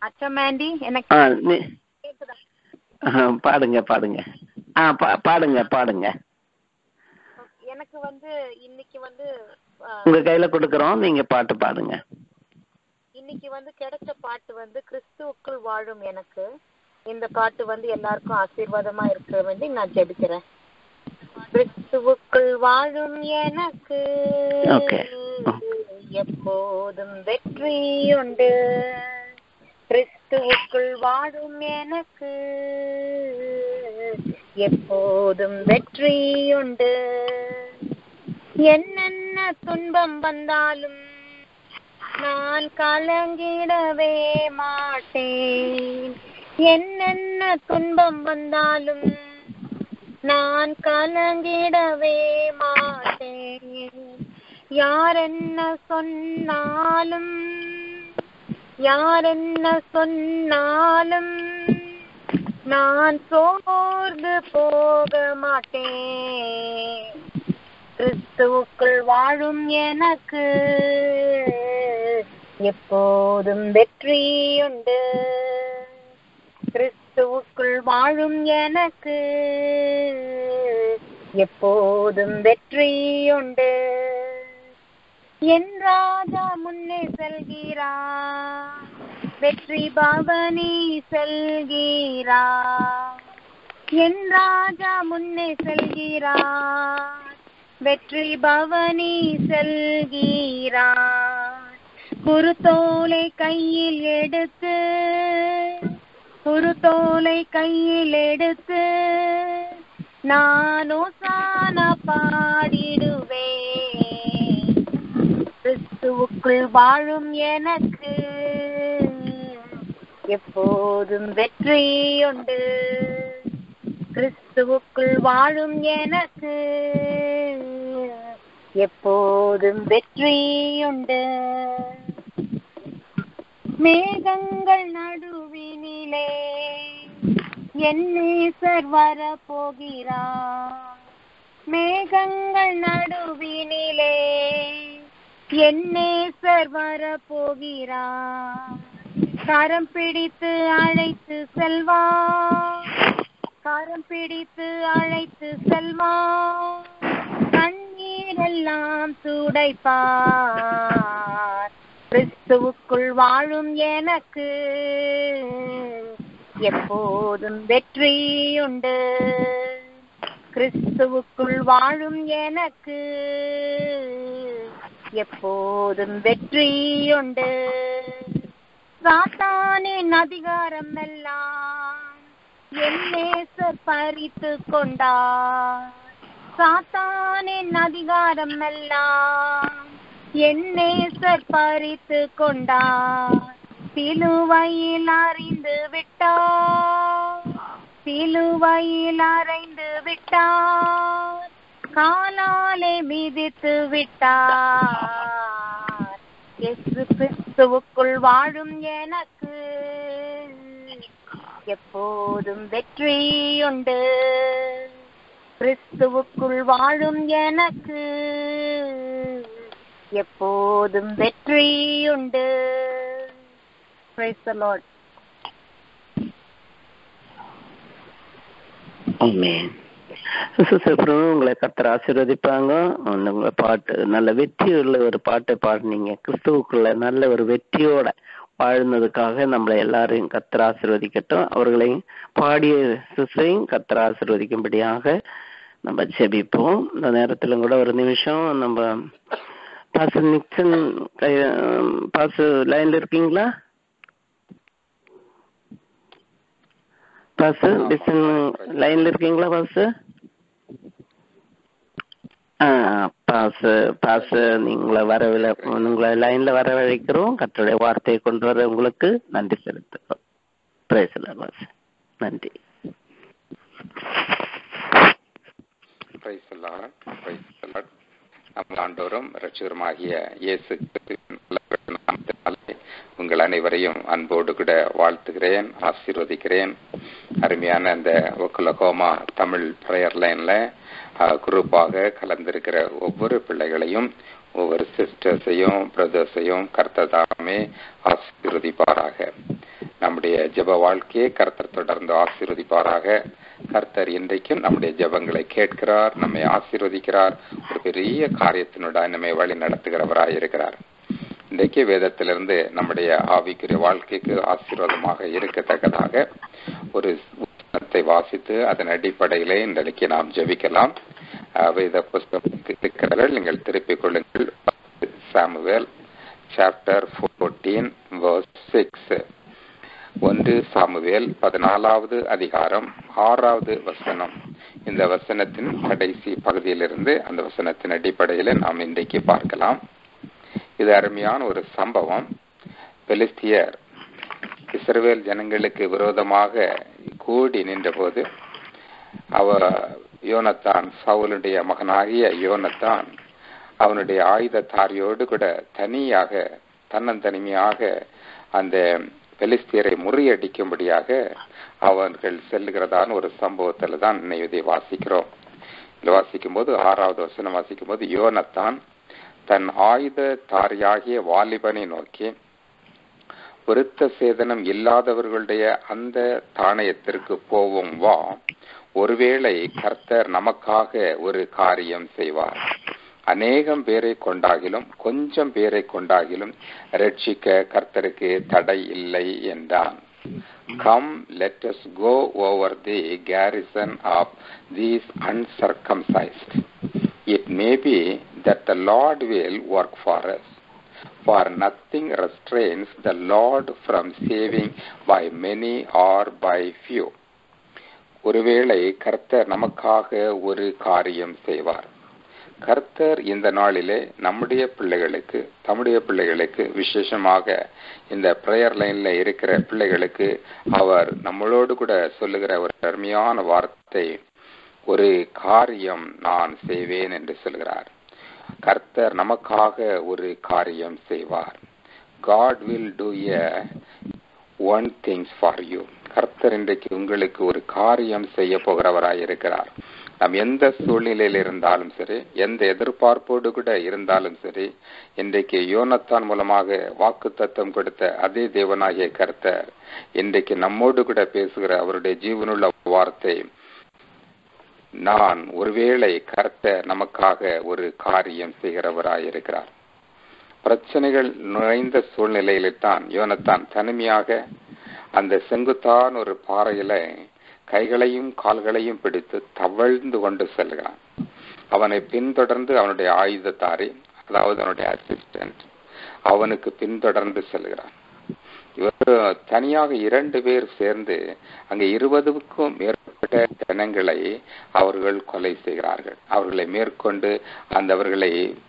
அச்சமாண்டி ஆ எனக்கு நீ கேக்குதா ஆ, பாடுங்க பாடுங்க ஆ பா பாடுங்க பாடுங்க எனக்கு வந்து இன்னைக்கு வந்து ஆ, உங்க கையில கொடுக்குறோம் நீங்க பாட்டு பாடுங்க இன்னைக்கு வந்து கிடைச்ச பாட்டு வந்து கிறிஸ்துவுக்குள் வாழும் எனக்கு இந்த பாட்டு வந்து எல்லாருக்கும் ஆசீர்வாதமா இருக்க வேண்டி நான் ஜெபிக்கிறேன் கிறிஸ்துவுக்குள் வாழும் எனக்கு Okay. எப்போதும் வெற்றி உண்டு கிறிஸ்துவுக்குள் வாழும் எனக்கு எப்போதும் வெற்றி உண்டு என்னென்ன துன்பம் வந்தாலும் நான் கலங்கிடவே மாட்டேன் என்னென்ன துன்பம் வந்தாலும் நான் கலங்கிடவே மாட்டேன் யார் என்ன சொன்னாலும் யார் என்ன சொன்னாலும் நான் சோர்ந்து போக மாட்டேன் கிறிஸ்துவுக்குள் வாழும் எனக்கு எப்போதும் வெற்றியுண்டு கிறிஸ்துவுக்குள் வாழும் எனக்கு எப்போதும் வெற்றியுண்டு என் ராஜா முன்னே செல்கிறார் வெற்றி பவனி செல்கிறார் என் ராஜா முன்னே செல்கிறார் வெற்றி பவனி செல்கிறார் குருத்தோலை கையில் எடுத்து குருத்தோலை கையில் எடுத்து நானோ சான பாடிடுவேன் கிறிஸ்துவுக்குள் வாழும் எனக்கு எப்போதும் வெற்றி உண்டு கிறிஸ்துவுக்குள் வாழும் எனக்கு எப்போதும் வெற்றி உண்டு மேகங்கள் நடுவினிலே என் நேசர் வர போகிறார் மேகங்கள் நடுவினிலே என் நேசர் வர போகிறார் கரம் பிடித்து அழைத்து செல்வார் கரம் பிடித்து அழைத்து செல்வார் கண்ணீரெல்லாம் துடைப்பார் கிறிஸ்துவுக்குள் வாழும் எனக்கு எப்போதும் வெற்றி உண்டு கிறிஸ்துவுக்குள் வாழும் எனக்கு எப்போதும் வெற்றி உண்டு சாத்தானின் அதிகாரம் எல்லாம் என் நேசர் பறித்து கொண்டார் சாத்தானின் அதிகாரம் எல்லாம் என் நேசர் பறித்து கொண்டார் சிலுவையில் அறிந்து விட்டார் சிலுவையில் அறைந்து விட்டார் காலாலே மிதித்து விட்டார் இயேசு கிறிஸ்துவுக்குள் வாழும் எனக்கு எப்போதும் வெற்றி உண்டு கிறிஸ்துவுக்குள் வாழும் எனக்கு எப்போதும் வெற்றி உண்டு Praise the Lord. ஆமென். சிஸ்டர் பிரபு உங்களை கத்தர் ஆசீர்வதிப்பாங்க உங்களை பாட்டு நல்ல வெற்றி உள்ள ஒரு பாட்டை பாடுனீங்க கிறிஸ்துவுக்குள்ள நல்ல ஒரு வெற்றியோட வாழ்ந்ததுக்காக நம்மளை எல்லாரையும் கத்தர் ஆசீர்வதிக்கட்டும் அவர்களையும் பாடிய சிஸ்டரையும் கத்தர் ஆசீர்வதிக்கும்படியாக நம்ம ஜெபிப்போம் இந்த நேரத்துல கூட ஒரு நிமிஷம் நம்ம பாச நிக்சன் பாச லைன்ல இருக்கீங்களா பாஸ் டிசன் லைன்ல இருக்கீங்களா பாஸ் பாஸ் பாஸ் நீங்கள வரவில்லை உங்களை லைன்ல வரவழைக்கிறோம் கத்தருடைய வார்த்தையை கொண்டு வர உங்களுக்கு நன்றி செலுத்துகிறோம் பிரேசல பாஸ் நன்றி பிரைஸ் எல்லாம் பிரைஸ் எல்லாம் நம்ம ஆண்டோரும் ரட்சகருமாகிய இயேசு கிறிஸ்துவின் நல்ல நாமத்தினாலே உங்கள் அனைவரையும் அன்போடு கூட வாழ்த்துகிறேன் ஆசீர்வதிக்கிறேன் அருமையான அந்த ஒக்குலகோமா தமிழ் ப்ரேயர் லைன்ல குரூப்பாக கலந்திருக்கிற ஒவ்வொரு பிள்ளைகளையும் ஒவ்வொரு சிஸ்டர்ஸையும் பிரதர்ஸையும் கர்த்ததாமே ஆசீர்வதிப்பாராக நம்முடைய ஜெப வாழ்க்கையை கர்த்தர் தொடர்ந்து ஆசீர்வதிப்பாராக கர்த்தர் இன்றைக்கும் நம்முடைய ஜெபங்களை கேட்கிறார் நம்மை ஆசீர்வதிக்கிறார் ஒரு பெரிய காரியத்தினுடன் நம்மை வழி நடத்துகிறவராய் இருக்கிறார் இன்றைக்கு வேதத்திலிருந்து நம்முடைய ஆவிக்குரிய வாழ்க்கைக்கு ஆசீர்வாதமாக இருக்கத்தக்கதாக ஒரு புத்தகத்தை வாசித்து அதன் அடிப்படையிலே இன்றைக்கு நாம் ஜெபிக்கலாம் அஹ், வேத புஸ்தகத்துக்கு இருக்கிறவர்கள் நீங்கள் திருப்பிக் கொள்ளுங்கள் சாமுவேல் சாப்டர் ஃபோர்டீன் சிக்ஸ் ஒன்று சாமுவேல் பதினாலாவது அதிகாரம் ஆறாவது வசனம் இந்த வசனத்தின் கடைசி பகுதியிலிருந்து அந்த வசனத்தின் அடிப்படையில் நாம் இன்றைக்கு பார்க்கலாம் இது அருமையான ஒரு சம்பவம் பெலிஸ்தியர் இஸ்ரவேல் ஜனங்களுக்கு விரோதமாக கூடி நின்றபோது அவ யோனத்தான் சவுலுடைய மகனாகிய யோனத்தான் அவனுடைய ஆயுதத்தாரியோடு கூட தனியாக தன்னந்தனிமையாக அந்த பெலிஸ்தியரை முறியடிக்கும்படியாக அவர்கள் செல்லுகிறதான ஒரு சம்பவத்துல தான் இதை வாசிக்கிறோம் இதில் வாசிக்கும் போது ஆறாவது வசனம் வாசிக்கும் போது யோனத்தான் தன் ஆயுத தாரியாகிய வாலிபனை நோக்கி விருத்த சேதனம் இல்லாதவர்களுடைய அந்த தானயத்திற்கு போவோம் வா ஒருவேளை கர்த்தர் நமக்காக ஒரு காரியம் செய்வார் அநேகம் பேரை கொண்டாகிலும் கொஞ்சம் பேரை கொண்டாகிலும் ரட்சிக்க கர்த்தருக்கு தடை இல்லை என்றான் come let us go over the garrison of these uncircumcised it may be that the lord will work for us for nothing restrains the lord from saving by many or by few ஒருவேளை கர்த்தர் நமக்காக ஒரு காரியம் செய்வார் கர்த்தர் இந்த நாளிலே நம்முடைய பிள்ளைகளுக்கு தம்முடைய பிள்ளைகளுக்கு விசேஷமாக இந்த பிரேயர் லைன்ல இருக்கிற பிள்ளைகளுக்கு அவர் நம்மளோடு கூட சொல்லுகிற ஒரு அருமையான வார்த்தை ஒரு காரியம் நான் செய்வேன் என்று சொல்கிறார் கர்த்தர் நமக்காக ஒரு காரியம் செய்வார் God will do a one things for you கர்த்தர் இன்றைக்கு உங்களுக்கு ஒரு காரியம் செய்ய போகிறவராய் இருக்கிறார் நாம் எந்த சூழ்நிலையில் இருந்தாலும் சரி எந்த எதிர்பார்ப்போடு கூட இருந்தாலும் சரி இன்றைக்கு யோனத்தான் மூலமாக வாக்கு தத்துவம் கொடுத்த அதே தேவனாகிய கர்த்தர் இன்றைக்கு நம்மோடு கூட பேசுகிற அவருடைய ஜீவனுள்ள வார்த்தை நான் ஒருவேளை கர்த்தர் நமக்காக ஒரு காரியம் செய்கிறவராய் இருக்கிறார் பிரச்சனைகள் நுழைந்த சூழ்நிலையில்தான் யோனத்தான் தனிமையாக அந்த செங்குத்தான் ஒரு பாறையில கைகளையும் கால்களையும் பிடித்து தவழ்ந்து கொண்டு செல்கிறான் அவனை பின்தொடர்ந்து அவனுடைய ஆயுதத்தாரி அதாவது அவனுடைய அசிஸ்டன்ட் அவனுக்கு பின்தொடர்ந்து செல்கிறான் இவர் தனியாக இரண்டு பேர் சேர்ந்து அங்கே இருபதுக்கும் மேற்பட்ட ஜனங்களை அவர்கள் கொலை செய்கிறார்கள் அவர்களை மேற்கொண்டு அந்த அவர்களை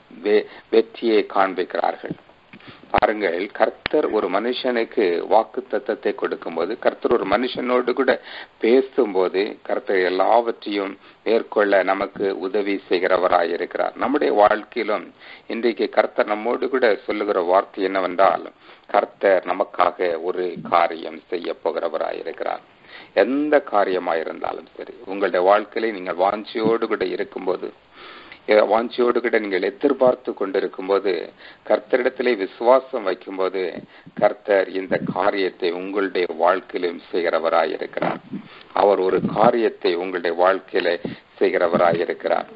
வெற்றியை காண்பிக்கிறார்கள் பாருங்கள் கர்த்தர் ஒரு மனுஷனுக்கு வாக்கு தத்தத்தை கொடுக்கும்போது கர்த்தர் ஒரு மனுஷனோடு கூட பேசும்போது கர்த்தர் எல்லாவற்றையும் மேற்கொள்ள நமக்கு உதவி செய்கிறவராய் இருக்கிறார் நம்முடைய வாழ்க்கையிலும் இன்றைக்கு கர்த்தர் நம்மோடு கூட சொல்லுகிற வார்த்தை என்னவென்றால் கர்த்தர் நமக்காக ஒரு காரியம் செய்ய போகிறவராய் இருக்கிறார் எந்த காரியமாயிருந்தாலும் சரி உங்களுடைய வாழ்க்கையில நீங்கள் வாஞ்சியோடு கூட இருக்கும்போது வாஞ்சியோடு கூட நீங்கள் எதிர்பார்த்து கொண்டிருக்கும் போது கர்த்தரிடத்திலே விசுவாசம் வைக்கும்போது கர்த்தர் இந்த காரியத்தை உங்களுடைய வாழ்க்கையிலும் செய்கிறவராய் இருக்கிறார் அவர் ஒரு காரியத்தை உங்களுடைய வாழ்க்கையில செய்கிறவராய் இருக்கிறார்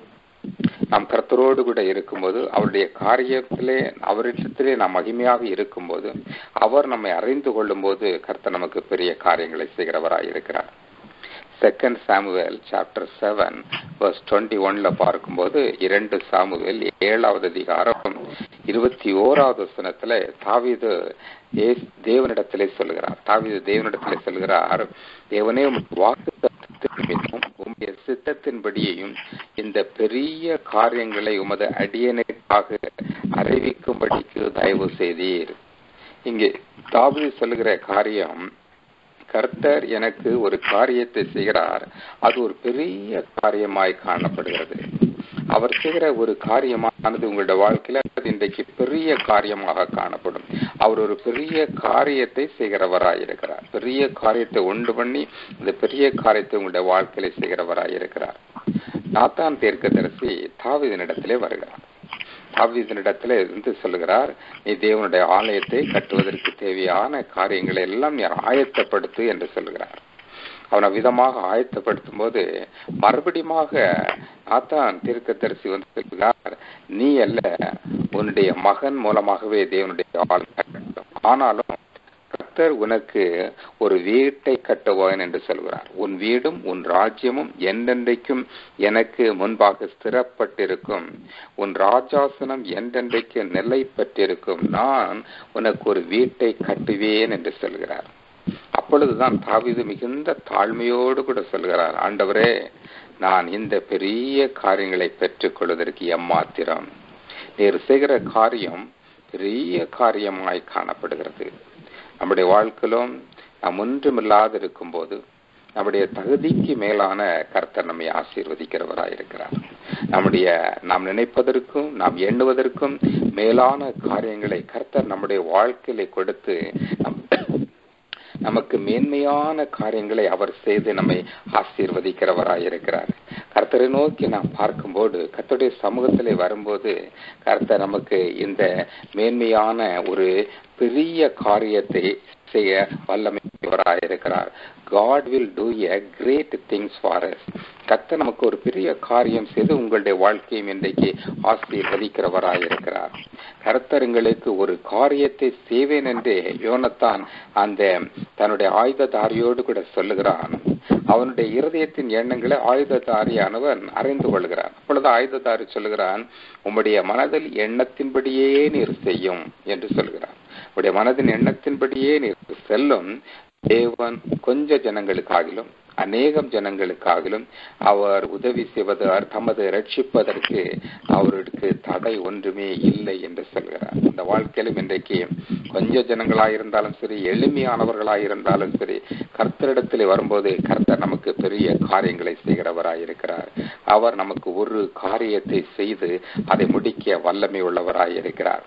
நாம் கர்த்தரோடு கூட இருக்கும்போது அவருடைய காரியத்திலே அவரிடத்திலே நாம் மகிமையாக இருக்கும்போது அவர் நம்மை அறிந்து கொள்ளும் போது கர்த்தர் நமக்கு பெரிய காரியங்களை செய்கிறவராய் இருக்கிறார் second Samuel chapter seven verse twenty ஒன்ல பார்க்கும்போது இரண்டு சாமுவேல் ஏழாவது அதிகாரம் இருபத்தி ஓராவது வசனத்துல தாவிது தேவனிடத்திலே சொல்லுகிறார் தாவிது தேவனிடத்திலே சொல்லுகிறார் தேவனே வாக்கு உம்முடைய சித்தத்தின்படியையும் இந்த பெரிய காரியங்களை உமது அடியனுக்காக அறிவிக்கும்படிக்கு தயவு செய்தீர் இங்கே தாவிது சொல்லுகிற காரியம் கர்த்தர் எனக்கு ஒரு காரியத்தை செய்கிறார் அது ஒரு பெரிய காரியமாய் காணப்படுகிறது அவர் செய்கிற ஒரு காரியமானது உங்களுடைய வாழ்க்கையில இன்றைக்கு பெரிய காரியமாக காணப்படும் அவர் ஒரு பெரிய காரியத்தை செய்கிறவராய் இருக்கிறார் பெரிய காரியத்தை உண்டு பண்ணி இந்த பெரிய காரியத்தை உங்களுடைய வாழ்க்கையில செய்கிறவராய் இருக்கிறார் நாத்தான் தீர்க்கதரிசி தாவிதனிடத்திலே வருகிறார் தாவீதனிடத்துல இருந்து சொல்லுகிறார் நீ தேவனுடைய ஆலயத்தை கட்டுவதற்கு தேவையான காரியங்களை எல்லாம் நீ ஆயத்தப்படுத்து என்று சொல்லுகிறார் அவனை விதமாக ஆயத்தப்படுத்தும் போது மறுபடியுமாக ஆத்தான் தீர்க்கதரிசி வந்து சொல்கிறார் நீ அல்ல உன்னுடைய மகன் மூலமாகவே தேவனுடைய ஆலயம் கட்டப்படும் ஆனாலும் கர்த்தர் உனக்கு ஒரு வீட்டை கட்டுவான் என்று சொல்கிறார் உன் வீடும் உன் ராஜ்யமும் என்றென்றைக்கும் எனக்கு முன்பாக ஸ்திரப்பட்டிருக்கும் உன் ராஜாசனம் என்றென்றைக்கு நிலை பெற்றிருக்கும் நான் உனக்கு ஒரு வீட்டை கட்டுவேன் என்று சொல்கிறார் அப்பொழுதுதான் தாவிது மிகுந்த தாழ்மையோடு கூட சொல்கிறார் ஆண்டவரே நான் இந்த பெரிய காரியங்களை பெற்றுக் கொள்வதற்கு எம்மாத்திரம் நீர் செய்கிற காரியம் பெரிய காரியமாய் காணப்படுகிறது நம்முடைய வாழ்க்கையிலும் நாம் ஒன்றுமில்லாது இருக்கும் போது நம்முடைய தகுதிக்கு மேலான கர்த்தர் நம்மை ஆசீர்வதிக்கிறவராயிருக்கிறார் நம்முடைய நாம் நினைப்பதற்கும் நாம் எண்ணுவதற்கும் மேலான காரியங்களை கர்த்தர் நம்முடைய வாழ்க்கையில கொடுத்து நமக்கு மேன்மையான காரியங்களை அவர் செய்து நம்மை ஆசீர்வதிக்கிறவராயிருக்கிறார் கர்த்தரை நோக்கி நாம் பார்க்கும்போது கர்த்தருடைய சமூகத்திலே வரும்போது கர்த்தர் நமக்கு இந்த மேன்மையான ஒரு பெரிய காரியத்தை செய்ய வல்லமையவராயிருக்கிறார் God will do a great things for us கத்த நமக்கு ஒரு பெரிய காரியம் செய்து உங்களுடைய வாழ்க்கையும் இன்றைக்கு ஆசீர்வதிக்கிறவராயிருக்கிறார் கர்த்தருங்களுக்கு ஒரு காரியத்தை செய்வேன் என்று யோனத்தான் அந்த தன்னுடைய ஆயுததாரியோடு கூட சொல்லுகிறான் அவனுடைய இருதயத்தின் எண்ணங்களை ஆயுததாரியானவன் அறிந்து கொள்கிறான் அப்பொழுது ஆயுததாரி சொல்லுகிறான் உம்முடைய மனதில் எண்ணத்தின்படியே நீர் செய்யும் என்று சொல்கிறான் உடைய மனதின் எண்ணத்தின்படியே நீர் செல்லும் தேவன் கொஞ்ச ஜனங்களுக்காகிலும் அநேகம் ஜனங்களுக்காகிலும் அவர் உதவி செய்வதார் தமது ரட்சிப்பதற்கு அவருக்கு தடை ஒன்றுமே இல்லை என்று சொல்கிறார் இந்த வாழ்க்கையிலும் இன்றைக்கு கொஞ்ச ஜனங்களாயிருந்தாலும் சரி எளிமையானவர்களாயிருந்தாலும் சரி கர்த்தரிடத்தில் வரும்போது கர்த்தர் நமக்கு பெரிய காரியங்களை செய்கிறவராயிருக்கிறார் அவர் நமக்கு ஒரு காரியத்தை செய்து அதை முடிக்க வல்லமை உள்ளவராயிருக்கிறார்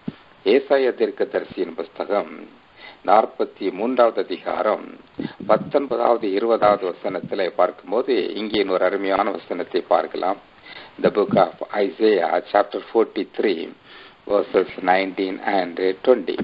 ஏசாய தீர்க்கதரிசியின் புஸ்தகம் நாற்பத்தி மூன்றாவது அதிகாரம் பத்தொன்பதாவது இருபதாவது வசனத்தில் பார்க்கும்போது இங்கே ஒரு அருமையான வசனத்தை பார்க்கலாம் the book of Isaiah chapter forty three verses 19 and 20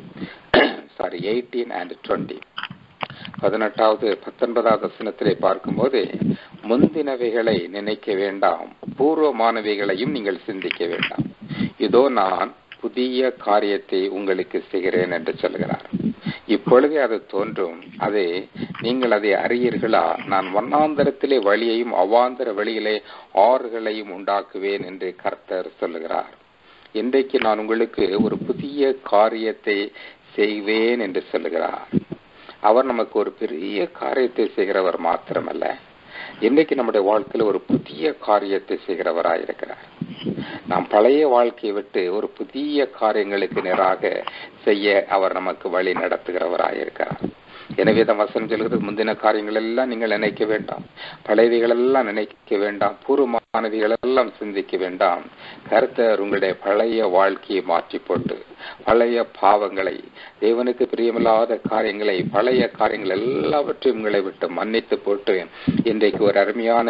sorry 18 and 20 பதினெட்டாவது பத்தொன்பதாவது வசனத்திலே பார்க்கும்போது முந்தினவைகளை நினைக்க வேண்டாம் பூர்வமானவைகளையும் நீங்கள் சிந்திக்க வேண்டாம் இதோ நான் புதிய காரியத்தை உங்களுக்கு செய்கிறேன் என்று சொல்கிறார் இப்பொழுதே அது தோன்றும் அது நீங்கள் அதை அறியீர்களா நான் வண்ணாந்தரத்திலே வழியையும் அவாந்தர வழியிலே ஆறுகளையும் உண்டாக்குவேன் என்று கர்த்தர் சொல்லுகிறார் இன்றைக்கு நான் உங்களுக்கு ஒரு புதிய காரியத்தை செய்வேன் என்று சொல்லுகிறார் அவர் நமக்கு ஒரு பெரிய காரியத்தை செய்கிறவர் மாத்திரமல்ல இன்றைக்கு நம்முடைய வாழ்க்கையில ஒரு புதிய காரியத்தை செய்கிறவராயிருக்கிறார் நாம் பழைய வாழ்க்கையை விட்டு ஒரு புதிய காரியங்களுக்கு நேராக செய்ய அவர் நமக்கு வழி நடத்துகிறவராயிருக்கிறார் எனவே தான் வசனம் சொல்கிறது முந்தின காரியங்கள் எல்லாம் நீங்கள் நினைக்க வேண்டாம் பழையவைகள் எல்லாம் நினைக்க வேண்டாம் பூர்வமானவைகள் எல்லாம் சிந்திக்க வேண்டாம் கருத்தர் உங்களுடைய பழைய வாழ்க்கையை மாற்றி போட்டு பழைய பாவங்களை தேவனுக்கு பிரியமில்லாத காரியங்களை பழைய காரியங்கள் எல்லாவற்றையும் உங்களை விட்டு மன்னித்து போட்டு இன்றைக்கு ஒரு அருமையான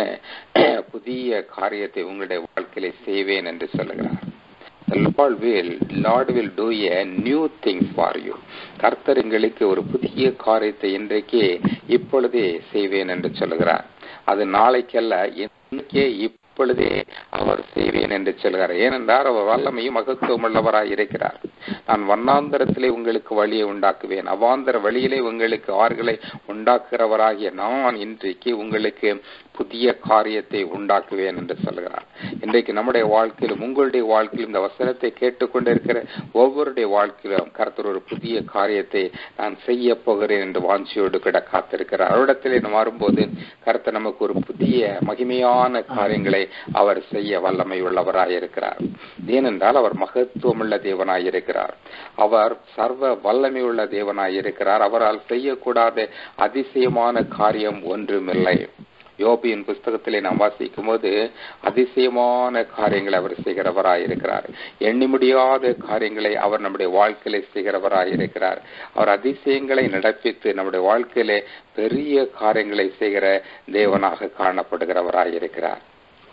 புதிய காரியத்தை உங்களுடைய வாழ்க்கையில செய்வேன் என்று சொல்லுகிறார் The Lord will, Lord will do a new thing for you. கர்த்தர் எங்களுக்கு ஒரு புதிய காரியத்தை இன்றைக்கே இப்பொழுதே செய்வேன் என்று சொல்லுகிறார் அது நாளைக்கல்ல இன்னைக்கே இப்பொழுதே அவர் செய்வேன் என்று சொல்கிறார் ஏனென்றால் அவர் வல்லமையும் மகத்துவம் உள்ளவராய் இருக்கிறார் நான் வண்ணாந்தரத்திலே உங்களுக்கு வழியை உண்டாக்குவேன் அவாந்தர வழியிலே உங்களுக்கு ஆறுகளை உண்டாக்குகிறவராகிய நான் இன்றைக்கு உங்களுக்கு புதிய காரியத்தை உண்டாக்குவேன் என்று சொல்கிறார் இன்றைக்கு நம்முடைய வாழ்க்கையிலும் உங்களுடைய வாழ்க்கையிலும் இந்த வசனத்தை கேட்டுக்கொண்டிருக்கிற ஒவ்வொருடைய வாழ்க்கையிலும் கருத்தர் ஒரு புதிய காரியத்தை நான் செய்ய போகிறேன் என்று வாஞ்சியோடு கிட காத்திருக்கிறார் அவரிடத்திலே வரும்போது கருத்தர் நமக்கு ஒரு புதிய மகிமையான காரியங்களை அவர் செய்ய வல்லமை உள்ளவராயிருக்கிறார் ஏனென்றால் அவர் மகத்துவமுள்ள தேவனாயிருக்கிறார் அவர் சர்வ வல்லமை உள்ள தேவனாயிருக்கிறார் அவரால் செய்யக்கூடாத அதிசயமான காரியம் ஒன்றுமில்லை யோபியின் புஸ்தகத்திலே நாம் வாசிக்கும் போது அதிசயமான காரியங்களை அவர் செய்கிறவராயிருக்கிறார் எண்ணி முடியாத காரியங்களை அவர் நம்முடைய வாழ்க்கையில செய்கிறவராயிருக்கிறார் அவர் அதிசயங்களை நடப்பித்து நம்முடைய வாழ்க்கையிலே பெரிய காரியங்களை செய்கிற தேவனாக காணப்படுகிறவராயிருக்கிறார்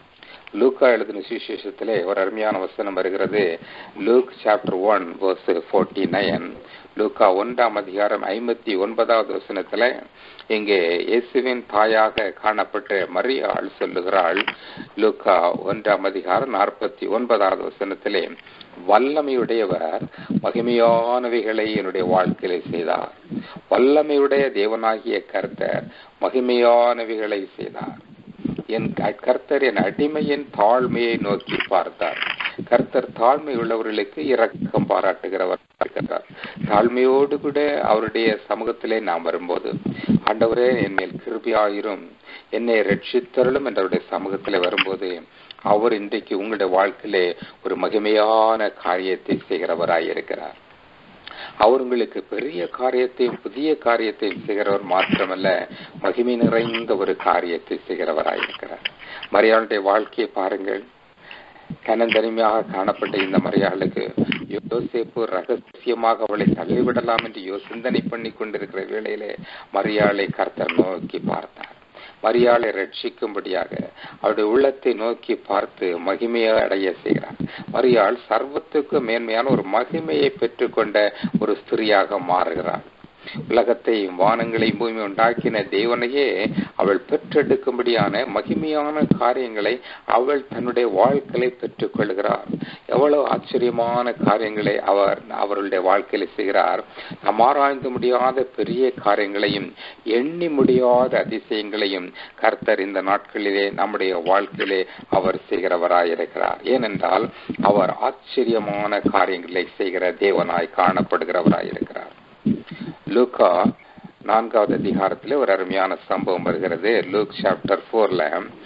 லூக்கா எழுதின சுவிசேஷத்திலே ஒரு அருமையான வசனம் வருகிறது Luke chapter one verse forty nine லூக்கா ஒன்றாம் அதிகாரம் ஐம்பத்தி ஒன்பதாவது வசனத்துல இங்கே இயேசுவின் தாயாக காணப்பட்ட மரியாள் சொல்லுகிறாள் லூக்கா ஒன்றாம் அதிகாரம் நாற்பத்தி ஒன்பதாவது வசனத்திலே வல்லமையுடையவர் மகிமையானவைகளை என்னுடைய வாழ்க்கையிலே செய்தார் வல்லமையுடைய தேவனாகிய கர்த்தர் மகிமையானவைகளை செய்தார் என் க- கர்த்தர் என் அடிமையின் தாழ்மையை நோக்கி பார்த்தார் கர்த்தர் தாழ்மை உள்ளவர்களுக்கு இரக்கம் பாராட்டுகிறவர் இருக்கிறார் தாழ்மையோடு கூட அவருடைய சமூகத்திலே நாம் வரும்போது ஆண்டவரே என் மேல் கிருபியாயிரும் என்னை ரட்சித்தருளும் என்ற அவருடைய சமூகத்திலே வரும்போது அவர் இன்றைக்கு உங்களுடைய வாழ்க்கையிலே ஒரு மகிமையான காரியத்தை செய்கிறவராய் இருக்கிறார் அவர் உங்களுக்கு பெரிய காரியத்தையும் புதிய காரியத்தையும் செய்கிறவர் மாத்திரமல்ல மகிமை நிறைந்த ஒரு காரியத்தை செய்கிறவராயிருக்கிறார் மரியாளுடைய வாழ்க்கையை பாருங்கள் கனந்தனிமையாக காணப்பட்ட இந்த மரியாளுக்கு யோசேப்பு ரகசியமாக அவளை தள்ளிவிடலாம் என்று யோ சிந்தனை பண்ணி கொண்டிருக்கிற வேளையிலே மரியாளை கர்த்தர் நோக்கி பார்த்தார் மரியாளை ரட்சிக்கும்படியாக அவருடைய உள்ளத்தை நோக்கி பார்த்து மகிமையை அடைய செய்கிறார் மரியாள் சர்வத்துக்கு மேன்மையான ஒரு மகிமையை பெற்றுக்கொண்ட ஒரு ஸ்திரியாக மாறுகிறாள் உலகத்தையும் வானங்களையும் பூமி உண்டாக்கின தேவனையே அவள் பெற்றெடுக்கும்படியான மகிமையான காரியங்களை அவள் தன்னுடைய வாழ்க்கையை பெற்றுக் கொள்கிறார் எவ்வளவு ஆச்சரியமான காரியங்களை அவர் அவர்களுடைய வாழ்க்கையில செய்கிறார் நாம் ஆராய்ந்து முடியாத பெரிய காரியங்களையும் எண்ணி முடியாத அதிசயங்களையும் கர்த்தர் இந்த நாட்களிலே நம்முடைய வாழ்க்கையிலே அவர் செய்கிறவராயிருக்கிறார் ஏனென்றால் அவர் ஆச்சரியமான காரியங்களை செய்கிற தேவனாய் காணப்படுகிறவராயிருக்கிறார் லூக்கா நான்காவது அதிகாரத்திலே ஒரு அருமையான சம்பவம் வருகிறது லூக் சாப்டர் போர்ல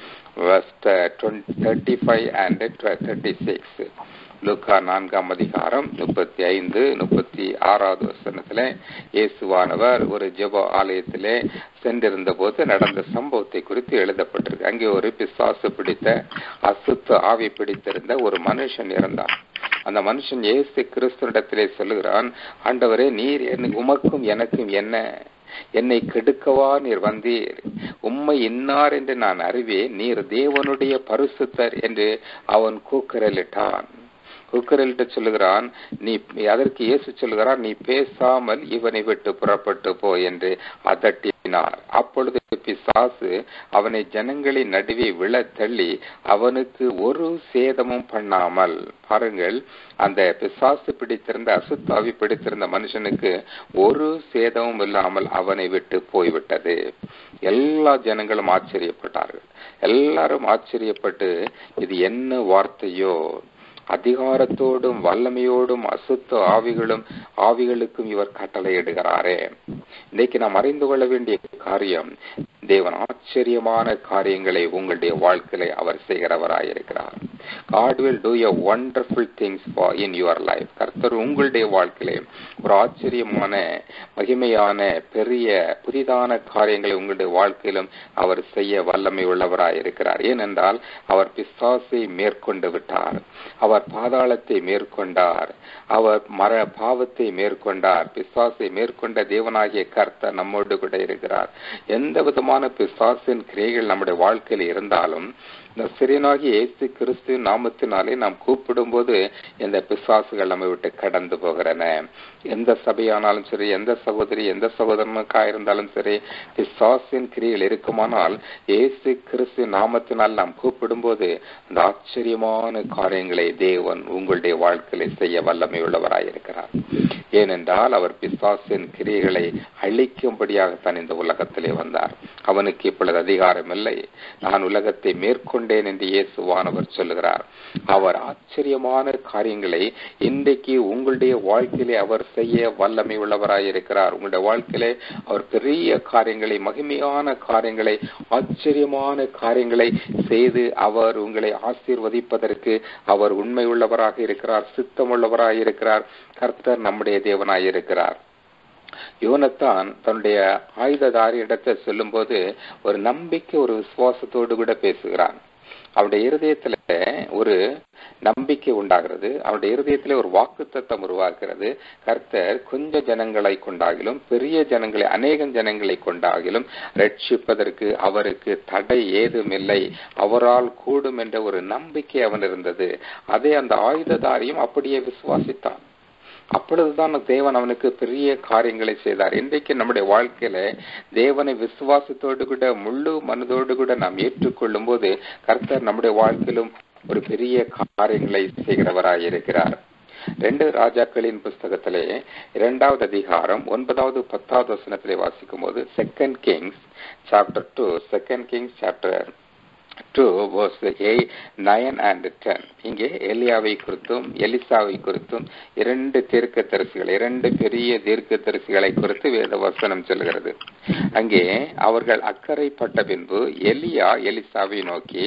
thirty five and thirty six லூக்கா நான்காம் அதிகாரம் முப்பத்தி ஐந்து முப்பத்தி ஆறாவது வசனத்துல இயேசுவானவர் ஒரு ஜெப ஆலயத்திலே சென்றிருந்த போது நடந்த சம்பவத்தை குறித்து எழுதப்பட்டிருக்கு அங்கே ஒரு பிசாசு பிடித்த அசுத்த ஆவி பிடித்திருந்த ஒரு மனுஷன் இருந்தான் அந்த மனுஷன் இயேசு கிறிஸ்துவிடத்திலே சொல்லுகிறான் ஆண்டவரே நீர் எனக்கு உமக்கும் எனக்கும் என்ன என்னை கெடுக்கவா நீர் வந்தீர் உம்மை இன்னார் என்று நான் அறிவேன் நீர் தேவனுடைய பரிசுத்தர் என்று அவன் கூக்குரலிட்டான் கூக்குரலிட்டு சொல்லுகிறான் நீ அதற்கு இயேசு சொல்லுகிறான் நீ பேசாமல் இவனை விட்டு புறப்பட்டு போ என்று அதட்டினார் அப்பொழுது பிசாசு அவனை ஜனங்களின் நடுவே விழ தள்ளி அவனுக்கு ஒரு சேதமும் பண்ணாமல் பாருங்கள் அந்த பிசாசு பிடித்திருந்த அசுத்தாவி பிடித்திருந்த மனுஷனுக்கு ஒரு சேதமும் இல்லாமல் அவனை விட்டு போய்விட்டது எல்லா ஜனங்களும் ஆச்சரியப்பட்டார்கள் எல்லாரும் ஆச்சரியப்பட்டு இது என்ன வார்த்தையோ அதிகாரத்தோடும் வல்லமையோடும் அசுத்த ஆவிகளும் ஆவிகளுக்கும் இவர் கட்டளையிடுகிறாரே இன்னைக்கு நாம் அறிந்து கொள்ள வேண்டிய காரியம் தேவன் ஆச்சரியமான காரியங்களை உங்களுடைய வாழ்க்கையில அவர் செய்கிறவராயிருக்கிறார் God will do a wonderful things for in your life கர்த்தர் உங்களுடைய வாழ்க்கையிலே ஒரு ஆச்சரியமான மகிமையான பெரிய புதிதான காரியங்களை உங்களுடைய வாழ்க்கையிலும் அவர் செய்ய வல்லமை உள்ளவராயிருக்கிறார் ஏனென்றால் அவர் பிசாசை மேற்கொண்டு விட்டார் அவர் பாதாளத்தை மேற்கொண்டார் அவர் மர பாவத்தை மேற்கொண்டார் பிசாசை மேற்கொண்ட தேவனாகிய கர்த்தர் நம்மோடு கூட இருக்கிறார் எந்த விதமான பிசாசின் கிரியைகள் நம்முடைய வாழ்க்கையில் இருந்தாலும் இந்த சிறியனாகி இயேசு கிறிஸ்து நாமத்தினாலே நாம் கூப்பிடும் போது இந்த பிசாசுகள் நம்மை விட்டு கடந்து போகிறன எந்த சபையானாலும் சரி எந்த சகோதரி எந்த சகோதரனுக்கா இருந்தாலும் சரி பிசாசின் கிரியில் இருக்குமானால் இயேசு கிறிஸ்து நாமத்தினால் நாம் கூப்பிடும் போது அந்த ஆச்சரியமான காரியங்களை தேவன் உங்களுடைய வாழ்க்கையில செய்ய வல்லமை உள்ளவராயிருக்கிறார் ஏனென்றால் அவர் பிசாசின் கிரியைகளை அழிக்கும்படியாகத்தான் இந்த உலகத்திலே வந்தார் அவனுக்கு இப்பொழுது அதிகாரம் இல்லை நான் உலகத்தை மேற்கொண்டேன் என்று இயேசுவானவர் சொல்லுகிறார் அவர் ஆச்சரியமான காரியங்களை இன்றைக்கு உங்களுடைய வாழ்க்கையிலே அவர் செய்ய வல்லமை உள்ளவராயிருக்கிறார் உங்களுடைய வாழ்க்கையிலே அவர் பெரிய காரியங்களை மகிமையான காரியங்களை ஆச்சரியமான காரியங்களை செய்து அவர் உங்களை ஆசீர்வதிப்பதற்கு அவர் உண்மை உள்ளவராக இருக்கிறார் சித்தம் உள்ளவராக இருக்கிறார் கர்த்தர் நம்முடைய தேவனாய் இருக்கிறார் யோனத்தான் தன்னுடைய ஆயுததாரி இடத்தை சொல்லும் போது ஒரு நம்பிக்கை ஒரு விசுவாசத்தோடு கூட பேசுகிறான் அவருடைய இருதயத்துல ஒரு நம்பிக்கை உண்டாகிறது அவருடைய இருதயத்திலே ஒரு வாக்குத்தத்தம் உருவாகிறது கர்த்தர் கொஞ்ச ஜனங்களை கொண்டாகிலும் பெரிய ஜனங்களை அநேகம் ஜனங்களை கொண்டாகிலும் ரட்சிப்பதற்கு அவருக்கு தடை ஏதுமில்லை அவரால் கூடும் என்ற ஒரு நம்பிக்கை அவன் இருந்தது அதை அந்த ஆயுததாரியும் அப்படியே விசுவாசித்தான் அப்பொழுதுதான் தேவன் அவனுக்கு பெரிய காரியங்களை செய்தார் இன்றைக்கு நம்முடைய வாழ்க்கையில தேவனை விசுவாசத்தோடு கூட முழு மனதோடு கூட நாம் ஏற்றுக்கொள்ளும் போது கர்த்தர் நம்முடைய வாழ்க்கையிலும் ஒரு பெரிய காரியங்களை செய்கிறவராய் இருக்கிறார் ரெண்டு ராஜாக்களின் புஸ்தகத்திலே இரண்டாவது அதிகாரம் ஒன்பதாவது பத்தாவது வசனத்திலே வாசிக்கும் போது second Kings chapter two second Kings chapter two verse eight nine and ten இங்கே எலியாவை குறித்தும் எலிசாவை குறித்தும் இரண்டு தீர்க்க தரிசிகள் இரண்டு பெரிய தீர்க்க தரிசிகளை குறித்து வேத வசனம் சொல்கிறது அங்கே அவர்கள் அக்கறைப்பட்ட பின்பு எலியா எலிசாவை நோக்கி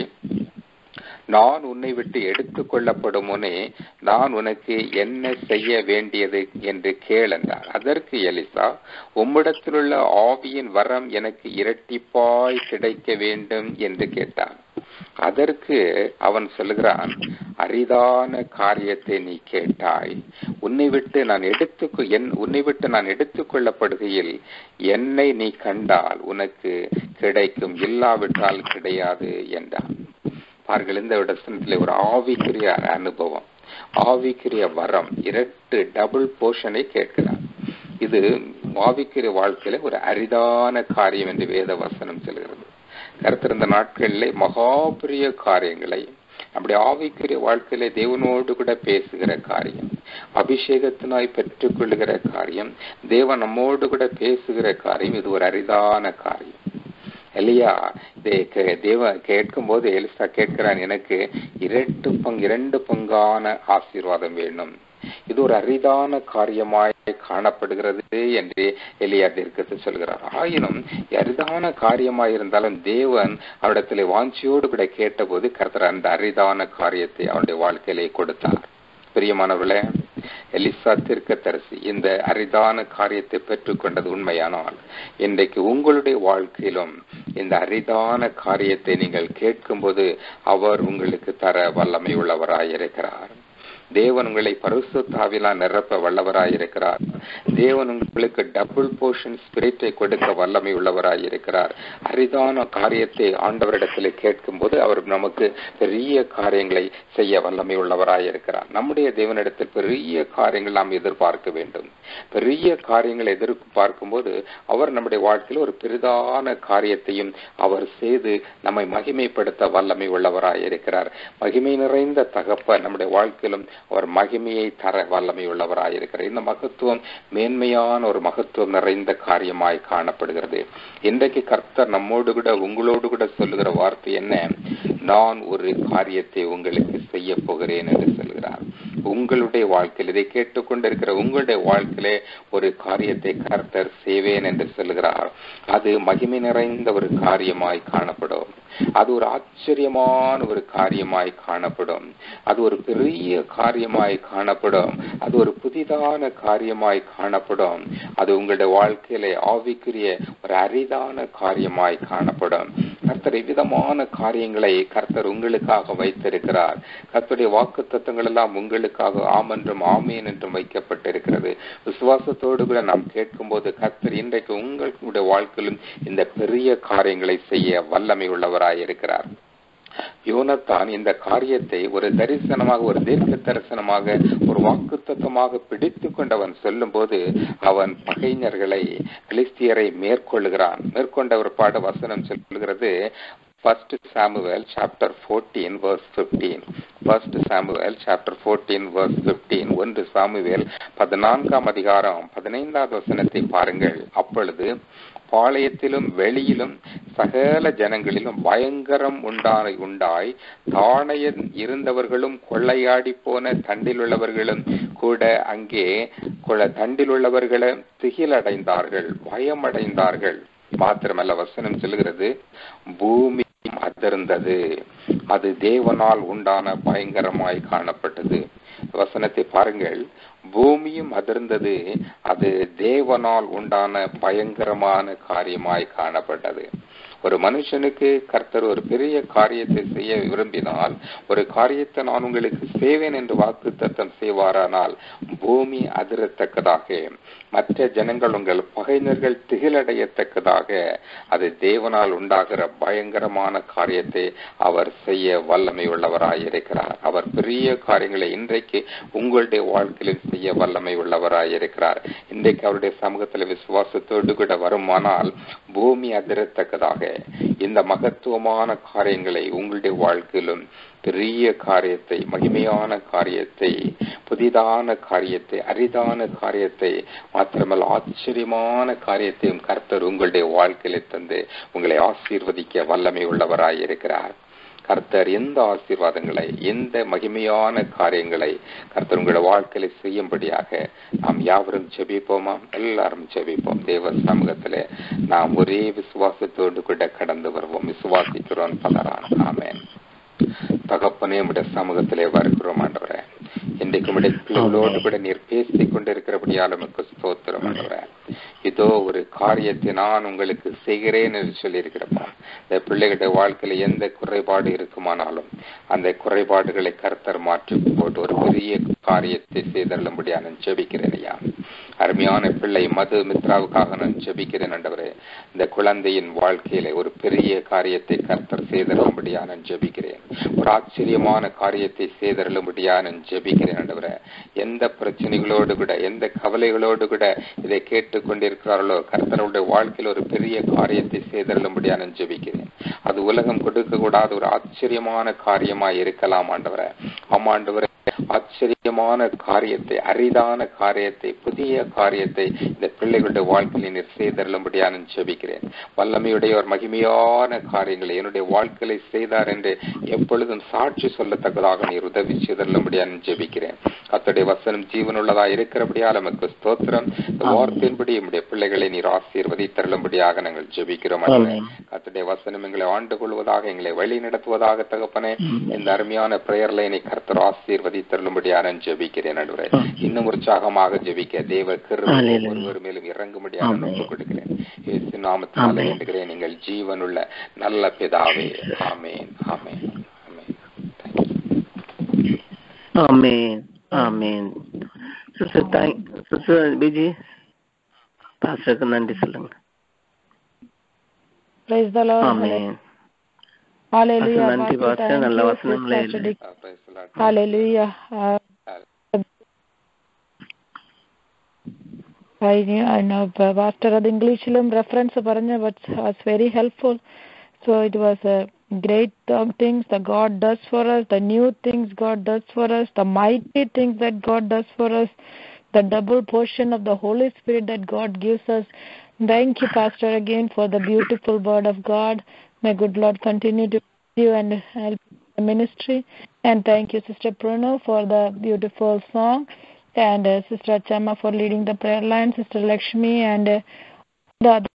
நான் உன்னை விட்டு எடுத்துக் கொள்ளப்படும் முனே நான் உனக்கு என்ன செய்ய வேண்டியது என்று கேள் என்றார் அதற்கு எலிசா உம்மிடத்திலுள்ள ஆவியின் வரம் எனக்கு இரட்டிப்பாய் கிடைக்க வேண்டும் என்று கேட்டான் அதற்கு அவன் சொல்லுகிறான் அரிதான காரியத்தை நீ கேட்டாய் உன்னை விட்டு நான் எடுத்து என் உன்னை விட்டு நான் எடுத்துக் கொள்ளப்படுகையில் என்னை நீ கண்டால் உனக்கு கிடைக்கும் இல்லாவிட்டால் கிடையாது என்றான் பாருங்கள் இந்த இடத்துல ஒரு ஆவிக்குரிய அனுபவம் ஆவிக்குரிய வரம் இரண்டு டபுள் போர்ஷனை கேட்கிறார் இது ஆவிக்குரிய வாழ்க்கையில ஒரு அரிதான காரியம் என்று வேத வசனம் சொல்கிறது கருத்திருந்த நாட்களிலே மகா பெரிய காரியங்களை அப்படி ஆவிக்குரிய வாழ்க்கையில தேவனோடு கூட பேசுகிற காரியம் அபிஷேகத்தினாய் பெற்றுக் கொள்ளுகிற காரியம் தேவன் நம்மோடு கூட பேசுகிற காரியம் இது ஒரு அரிதான காரியம் எலியா இதை தேவ கேட்கும் போது எலிசா கேட்கிறான் எனக்கு இரண்டு பங்கு இரண்டு பங்கான ஆசீர்வாதம் வேணும் இது ஒரு அரிதான காரியமாய் காணப்படுகிறது என்று எலியா தீர்க்கத்தை சொல்கிறார் ஆயினும் அரிதான காரியமாய் இருந்தாலும் தேவன் அவரிடத்திலே வாஞ்சியோடு கூட கேட்டபோது கர்த்தர் அந்த அரிதான காரியத்தை அவனுடைய வாழ்க்கையிலே கொடுத்தார் பிரியமானவர்களே எலிசா தீர்க்கத்தரசி இந்த அரிதான காரியத்தை பெற்றுக்கொண்டது உண்மையானால் இன்றைக்கு உங்களுடைய வாழ்க்கையிலும் இந்த அரிதான காரியத்தை நீங்கள் கேட்கும்போது அவர் உங்களுக்கு தர வல்லமை உள்ளவராயிருக்கிறார் தேவன் உங்களை பரிசுத்தாவிலா நிரப்ப வல்லவராய் இருக்கிறார் தேவன் உங்களுக்கு டபுள் போர்ஷன் ஸ்பிரிட்டை கொடுக்க வல்லமை உள்ளவராய் இருக்கிறார் அரிதான காரியத்தை ஆண்டவரிடத்தில் கேட்கும் போது அவர் நமக்கு பெரிய காரியங்களை செய்ய வல்லமை உள்ளவராய் இருக்கிறார் நம்முடைய தேவனிடத்தில் பெரிய காரியங்கள் நாம் எதிர்பார்க்க வேண்டும் பெரிய காரியங்களை எதிர்பார்க்கும் போது அவர் நம்முடைய வாழ்க்கையில் ஒரு பெரிதான காரியத்தையும் அவர் செய்து நம்மை மகிமைப்படுத்த வல்லமை உள்ளவராய் இருக்கிறார் மகிமை நிறைந்த தகப்ப நம்முடைய வாழ்க்கையிலும் அவர் மகிமையை தர வல்லமை உள்ளவராயிருக்கிறார் இந்த மகத்துவம் மேன்மையான ஒரு மகத்துவம் நிறைந்த காரியமாய் காணப்படுகிறது இன்றைக்கு கர்த்தர் நம்மோடு கூட உங்களோடு கூட சொல்லுகிற வார்த்தை என்ன நான் ஒரு காரியத்தை உங்களுக்கு செய்ய போகிறேன் என்று சொல்கிறார் உங்களுடைய வாழ்க்கையில் இதை கேட்டுக்கொண்டிருக்கிற உங்களுடைய வாழ்க்கையிலே ஒரு காரியத்தை கர்த்தர் செய்வேன் என்று சொல்கிறார் அது மகிமை நிறைந்த ஒரு காரியமாய் காணப்படும் அது ஒரு ஆச்சரியமான ஒரு காரியமாய் காணப்படும் அது ஒரு பெரிய காரியமாய் காணப்படும் அது ஒரு புதிதான காரியமாய் காணப்படும் அது உங்களுடைய வாழ்க்கையில ஆவிக்குரிய ஒரு அரிதான காரியமாய் காணப்படும் கர்த்தர் விதமான காரியங்களை கர்த்தர் உங்களுக்காக வைத்திருக்கிறார் கர்த்தருடைய வாக்கு தத்துவங்கள் எல்லாம் உங்களுக்காக ஆம் என்றும் ஆமேன் என்றும் வைக்கப்பட்டிருக்கிறது விசுவாசத்தோடு கூட நாம் கேட்கும் போது கர்த்தர் இன்றைக்கு உங்களுடைய வாழ்க்கையிலும் இந்த பெரிய காரியங்களை செய்ய வல்லமை உள்ளவராய் இருக்கிறார் யோனத்தான் இந்த காரியத்தை ஒரு தரிசனமாக ஒரு தீர்க்க தரிசனமாக ஒரு வாக்குத்தத்தமாக பிடித்து கொண்டவன் சொல்லும் போது அவன் பகைஞர்களை கிறிஸ்தியரை மேற்கொள்ளுகிறான் மேற்கொண்ட ஒரு பாட வசனம் சொல்லுகிறது First Samuel chapter 14 verse 15 First Samuel chapter 14 verse 15 ஒன்று சாமுவேல் பதினான்காம் அதிகாரம் பதினைந்தாவது வசனத்தை பாருங்கள் அப்பொழுது பாளையத்திலும் வெளியிலும் சகல ஜனங்களிலும் பயங்கரம் உண்டான உண்டாய் தானையன் இருந்தவர்களும் கொள்ளையாடி போன தண்டில் உள்ளவர்களும் கூட அங்கே தண்டில் உள்ளவர்களை திகிலடைந்தார்கள் பயமடைந்தார்கள் மாத்திரமல்ல வசனம் சொல்லுகிறது பூமி அதிர்ந்தது அது தேவனால் உண்டான பயங்கரமாய் காணப்பட்டது வசனத்தை பாருங்கள் பூமியும் அதிர்ந்தது அது தேவனால் உண்டான பயங்கரமான காரியமாய் காணப்பட்டது ஒரு மனுஷனுக்கு கர்த்தர் ஒரு பெரிய காரியத்தை செய்ய விரும்பினால் ஒரு காரியத்தை நான் உங்களுக்கு செய்வேன் என்று வாக்கு தத்தம் செய்வாரானால் பூமி அதிரத்தக்கதாக மற்ற ஜனங்கள் உங்கள் பகைஞர்கள் திகிலடையத்தக்கதாக அது தேவனால் உண்டாகிற பயங்கரமான காரியத்தை அவர் செய்ய வல்லமை உள்ளவராய் இருக்கிறார் அவர் பெரிய காரியங்களை இன்றைக்கு உங்களுடைய வாழ்க்கையில் செய்ய வல்லமை உள்ளவராய் இருக்கிறார் இன்றைக்கு அவருடைய சமூகத்தில் விசுவாசத்தோடு கூட வருமானால் பூமி அதிரத்தக்கதாக இந்த மகத்துவமான காரியங்களை உங்களுடைய வாழ்க்கையிலும் பெரிய காரியத்தை மகிமையான காரியத்தை புதிதான காரியத்தை அரிதான காரியத்தை மாத்திரமல்ல ஆச்சரியமான காரியத்தையும் கர்த்தர் உங்களுடைய வாழ்க்கையில தந்து உங்களை ஆசீர்வதிக்க வல்லமை உள்ளவராய் இருக்கிறார் கர்த்தர் எந்த ஆசீர்வாதங்களை எந்த மகிமையான காரியங்களை கர்த்தர் உங்களோட வாழ்க்கையில செய்யும்படியாக நாம் யாவரும் ஜெபிப்போமா எல்லாரும் ஜெபிப்போம் தேவ சமூகத்திலே நாம் ஒரே விசுவாசத்தோடு கூட கடந்து வருவோம் விசுவாசிக்கிறோம் பலரான் ஆமேன் தகப்பனே உடைய சமூகத்திலே வருகிறோம் ஆண்டவரே இன்றைக்கு உடைய பிள்ளைகளோடு கூட நீர் பேசிக் கொண்டிருக்கிறபடியால் நமக்கு ஸ்தோத்திரம் ஆண்டவரே இதோ ஒரு காரியத்தை நான் உங்களுக்கு செய்கிறேன் என்று சொல்லியிருக்கிறப்பா இந்த பிள்ளைகளுடைய வாழ்க்கையில எந்த குறைபாடு இருக்குமானாலும் அந்த குறைபாடுகளை கர்த்தர் மாற்றி போட்டு ஒரு பெரிய காரியத்தை செய்தள்ளும்படியா நான் ஜெபிக்கிறேன் ஐயா அருமையான பிள்ளை மது மித்ராவுக்காக நான் ஜெபிக்கிறேன் ஆண்டவரே இந்த குழந்தையின் வாழ்க்கையில ஒரு பெரிய காரியத்தை கர்த்தர் செய்தருளும்படியா நான் ஜெபிக்கிறேன் ஒரு ஆச்சரியமான காரியத்தை செய்தருளும்படியா நான் ஜெபிக்கிறேன் ஆண்டவரே எந்த பிரச்சனைகளோடு கூட எந்த கவலைகளோடு கூட இதை கேட்டுக் கொண்டிருக்கிறார்களோ கர்த்தருடைய வாழ்க்கையில் ஒரு பெரிய காரியத்தை செய்தருளும்படியா நான் ஜெபிக்கிறேன் அது உலகம் கொடுக்க கூடாத ஒரு ஆச்சரியமான காரியமா இருக்கலாம் ஆண்டவரே ஆமாண்டவரே ஆச்சரியமான காரியத்தை அரிதான காரியத்தை புதிய காரியத்தை இந்த பிள்ளைகளுடைய வாழ்க்கையில் நீர் செய்தருளும்படியா நான் ஜெபிக்கிறேன் வல்லமையுடைய ஒரு மகிமையான காரியங்களை என்னுடைய வாழ்க்கையில செய்தார் என்று எப்பொழுதும் சாட்சி சொல்லத்தக்கதாக நீர் உதவி செய்தருளும்படியா நான் ஜெபிக்கிறேன் அத்தடைய வசனம் ஜீவனுள்ளதா இருக்கிறபடியால் நமக்கு ஸ்தோத்திரம் இந்த வார்த்தையின்படி நம்முடைய பிள்ளைகளை நீர் ஆசீர்வதி தருளும்படியாக நாங்கள் ஜெபிக்கிறோம் அத்தடைய வசனம் எங்களை ஆண்டு கொள்வதாக எங்களை வழி நடத்துவதாக தகப்பனே இந்த அருமையான பிரேயர் லைனை கர்த்தர் ஆசீர்வதி தருளும்படியா நான் ஜெபிக்கிறேன் நடுவரே இன்னும் உற்சாகமாக ஜெபிக்க தேவ கிருபை ஒருவர் மேலும் இறங்கும்படியாக நான் ஒப்புக் கொடுக்கிறேன் இயேசு நாமத்தினால வேண்டுகிறேன் நீங்கள் ஜீவனுள்ள நல்ல பிதாவே ஆமேன் ஆமேன் ஆமேன் ஆமேன் சிஸ்டர் தேங்க் சிஸ்டர் பிஜி பாஸ்டருக்கு நன்றி சொல்லுங்க Praise the Lord. ஆமேன் Hallelujah. நன்றி Pastor, பாஸ்டர் thank நல்ல you, வசனங்களை Pastor Dick. Praise the Lord. Hallelujah. Uh, I knew, I know, uh, Pastor അത് ഇംഗ്ലീഷിലും റെഫറൻസ് പറഞ്ഞു but was very helpful. So it was a great uh, things that God does for us, the new things God does for us, the mighty things that God does for us, the double portion of the Holy Spirit that God gives us. Thank you, Pastor, again for the beautiful word of God. May good Lord continue to bless you and help the ministry. And thank you, Sister Bruno, for the beautiful song, and uh, Sister Chama for leading the prayer line, Sister Lakshmi, and uh, the other